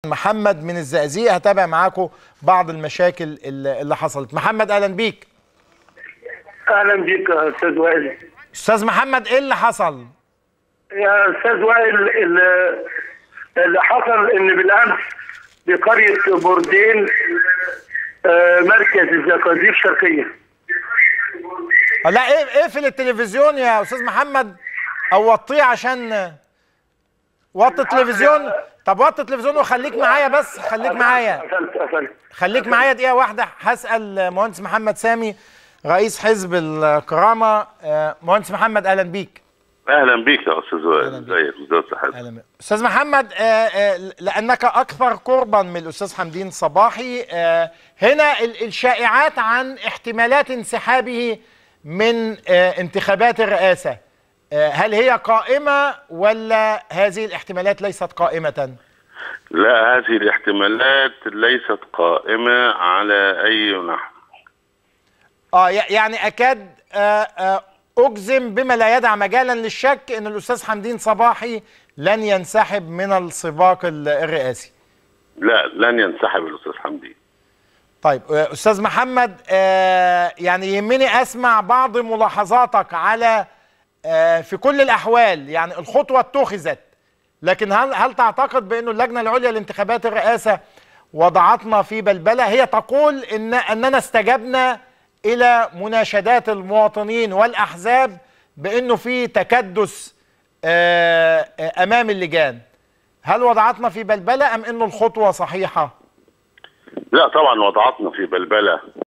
محمد من الزقازيق هتابع معاكم بعض المشاكل اللي اللي حصلت محمد اهلا بيك اهلا بيك يا استاذ وائل استاذ محمد ايه اللي حصل يا استاذ وائل اللي, اللي حصل ان بالامس بقريه بوردين آه، مركز الزقازيق الشرقيه آه، لا ايه اقفل التلفزيون يا استاذ محمد او وطيه عشان وطي التلفزيون طب وطي التلفزيون وخليك معايا بس خليك معايا قفلت قفلت خليك معايا دقيقه واحده هسال مهندس محمد سامي رئيس حزب الكرامه آه، مهندس محمد اهلا بيك اهلا بيك يا استاذ وائل أهلا بيك. ازيك ازاي صحتك أهلا بك. استاذ محمد آه، آه، لانك اكثر قربا من الاستاذ حمدين صباحي آه، هنا ال- الشائعات عن احتمالات انسحابه من آه، انتخابات الرئاسه آه، هل هي قائمه ولا هذه الاحتمالات ليست قائمه لا هذه الاحتمالات ليست قائمة على أي نحو اه ي- يعني اكاد آه، آه، اجزم بما لا يدع مجالا للشك ان الاستاذ حمدين صباحي لن ينسحب من السباق ال- الرئاسي لا لن ينسحب الأستاذ حمدي طيب آه، استاذ محمد آه، يعني يهمني اسمع بعض ملاحظاتك على آه، في كل الاحوال يعني الخطوه اتخذت لكن هل هل تعتقد بانه اللجنه العليا لانتخابات الرئاسه وضعتنا في بلبله هي تقول ان اننا استجبنا الى مناشدات المواطنين والاحزاب بانه في تكدس آه، آه، امام اللجان هل وضعتنا في بلبله ام انه الخطوه صحيحه لا طبعا وضعتنا في بلبلة